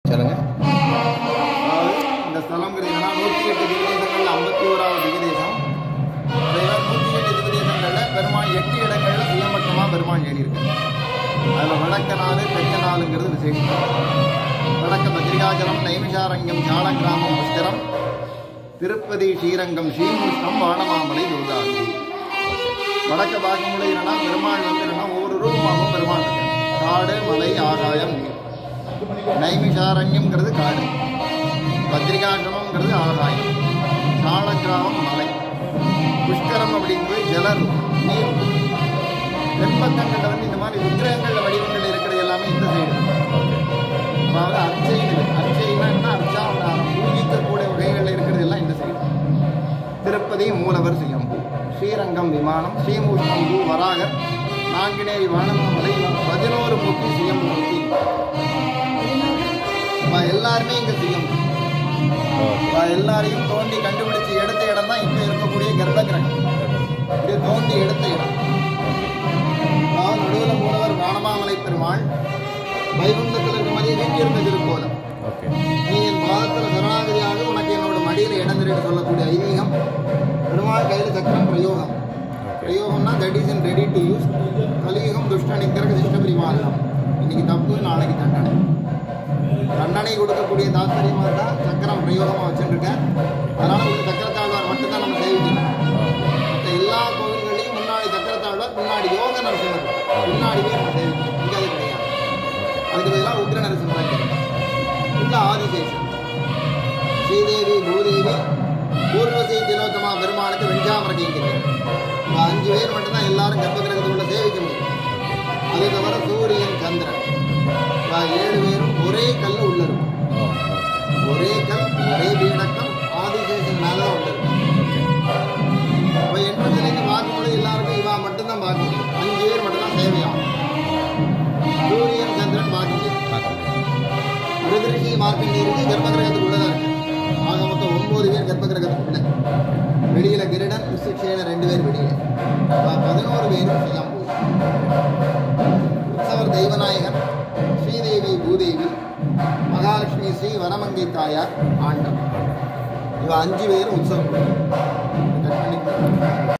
சொல்லுங்க அதாவது இந்த ஸ்தலங்கிறது என்னன்னா நூற்றி எட்டு திவ்யதேசங்கள் ஐம்பத்தி ஓராவது திவ்யதேசம் அதில் நூற்றி எட்டு திவ்யதேசங்களில் பெருமாள் எட்டு இடங்கள்ல சுயமட்டமாக பெருமாள் ஏறியிருக்கு அதில் வடக்க நாள் தெற்க நாளுங்கிறது விசேஷம் வடக்க பத்ரிகாச்சலம் நைமிஷாரங்கம் சாலக்கிராமம் புஷ்கரம் திருப்பதி ஸ்ரீரங்கம் ஸ்ரீமுஷ்ணம் வானமாமலை துர்காதி வடக்க பார்க்கும்போது என்னன்னா பெருமாள் வந்து என்னன்னா ஒவ்வொரு ரூபமாகவும் பெருமாள் இருக்கு காடு மலை ஆகாயம் நீர் நைமிஷாரண்யம்ங்கிறது காடு பத்ரிகாசிரமம்ங்கிறது ஆகாயம் சாலக்கிராமம் மலை புஷ்கரம் அப்படிங்கிறது ஜலர் நீர் தென்பக்கங்களில் வந்து இந்த மாதிரி விக்கிரகங்கள் வடிவங்கள் இருக்கிறது எல்லாமே இந்த சைடு அதாவது அர்ச்சைகள் அர்ச்சைனா என்ன அர்ச்சாவதாரம் பூஜிக்கக்கூடிய வகைகளில் இருக்கிறது எல்லாம் இந்த சைடு திருப்பதி மூலவர் சுயம்பு ஸ்ரீரங்கம் விமானம் ஸ்ரீமூஷ்ணம்பு வராகர் நான்கினேரி வானமாமலை பதினோரு முக்கி சுயம்பு முக்கி அப்ப எல்லாருமே இங்க சுயம்பு அப்ப எல்லாரையும் தோண்டி கண்டுபிடிச்சு எடுத்த இடம் தான் இப்போ இருக்கக்கூடிய கர்ப்பகிரகம் இது தோண்டி எடுத்த இடம் அதாவது நடுவில் மூலவர் வானமாமலை பெருமாள் வைகுண்டத்தில் இருக்க மாதிரியே வீட்டிருந்த திருக்கோலம் ஓகே நீ என் பாதத்தில் சரணாகதியாக உனக்கு என்னோட மடியில் இடந்திரேன்னு சொல்லக்கூடிய ஐதீகம் பெருமாள் கையில் சக்கரம் பிரயோகம் பிரயோகம்னா that is in ready to use கலியுகம் துஷ்ட நிக்கிரக சிஷ்ட பிரிமாலம் இன்னைக்கு தப்பு நாளைக்கு தண்டனை தண்டனை கொடுக்கக்கூடிய தாத்பரியமாக தான் சக்கரம் பிரயோகமாக வச்சுருக்கேன் அதனால் ஒரு சக்கரத்தாழ்வார் மட்டும்தான் நம்ம சேவிக்கணும் மற்ற எல்லா கோவில்களையும் முன்னாடி சக்கரத்தாழ்வார் முன்னாடி யோக நரசிம்மர் முன்னாடி போய் நம்ம சேவிக்கணும் இங்கே அது கிடையாது அதுக்கு பதிலாக உக்ர நரசிம்மர் உள்ள ஆதிசேஷன் ஸ்ரீதேவி பூதேவி பூர்வசி திலோத்தமா பெருமாளுக்கு வெஞ்சாமர கைங்கிறது இந்த அஞ்சு பேர் மட்டும்தான் எல்லாரும் கர்ப்பகிரகத்துக்குள்ள சேவிக்க முடியும் அது தவிர சூரியன் சந்திரன் இந்த ஏழு பேரும் ஒரே கல்ல உள்ள இருக்கும் ஒரே கல் ஒரே பீடக்கம் ஆதிசேஷன் மேல தான் உள்ள இருக்கும் இப்போ எண்பதுலேருந்து பார்க்கும்போது எல்லாருக்கும் இவா மட்டும்தான் பார்க்க முடியும் அஞ்சு பேர் மட்டும்தான் சேவையாகும் சூரியன் சந்திரன் பார்க்க முடியும் பார்க்க முடியும் ருத்ரிஷி மார்க்கண்டேயருக்கு கர்ப்பகிரகத்துக்குள்ள தான் இருக்கு ஆக மொத்தம் ஒன்பது பேர் கர்ப்பகிரகத்துக்குள்ள வெளியில கிருடன் விசுக்ஷேன ரெண்டு பேர் வெளியில ப- பதினோரு பேரும் சுயம்பு உற்சவர் தெய்வநாயகர் ஸ்ரீதேவி பூதேவி மகாலட்சுமி ஸ்ரீ வனமங்கை தாயார் ஆண்டம் இவ அஞ்சு பேரும் உற்சவம் கட் பண்ணி